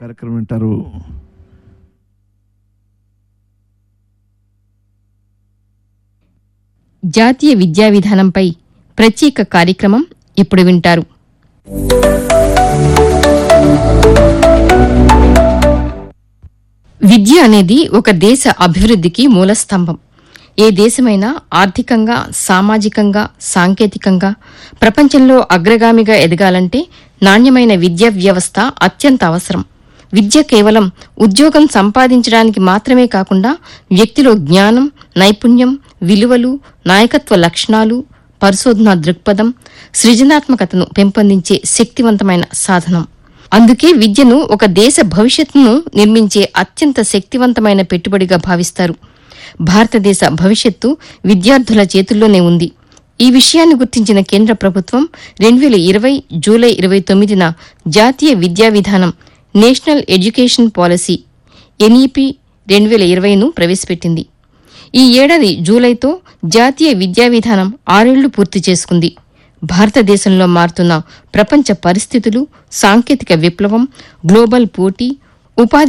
కార్యక్రమం వింటారు జాతీయ విద్యా విధానంపై ప్రత్యేక కార్యక్రమం ఇప్పుడు వింటారు విద్య అనేది ఒక దేశ అభివృద్ధికి మూలస్తంభం ఏ దేశమైనా ఆర్థికంగా సామాజికంగా సాంకేతికంగా ప్రపంచంలో అగ్రగామిగా ఎదగాలంటే నాణ్యమైన విద్యా వ్యవస్థ అత్యంత అవసరం విద్య కేవలం ఉద్యోగం సంపాదించడానికి మాత్రమే కాకుండా వ్యక్తిలో జ్ఞానం నైపుణ్యం విలువలు నాయకత్వ లక్షణాలు పరిశోధనా దృక్పథం సృజనాత్మకతను పెంపొందించే శక్తివంతమైన సాధనం అందుకే విద్యను ఒక దేశ భవిష్యత్తును నిర్మించే అత్యంత శక్తివంతమైన పెట్టుబడిగా భావిస్తారు భారతదేశ భవిష్యత్తు విద్యార్థుల చేతుల్లోనే ఉంది ఈ విషయాన్ని గుర్తించిన కేంద్ర ప్రభుత్వం రెండు వేల ఇరవై జూలై ఇరవై తొమ్మిదిన జాతీయ విద్యా విధానం నేషనల్ ఎడ్యుకేషన్ పాలసీ ఎన్ఈపి రెండు వేల ఇరవైను ప్రవేశపెట్టింది ఈ ఏడాది జూలైతో జాతీయ విద్యా విధానం ఆరేళ్లు పూర్తి చేసుకుంది భారతదేశంలో మారుతున్న ప్రపంచ పరిస్థితులు సాంకేతిక విప్లవం గ్లోబల్ పోటీ ఉపాధి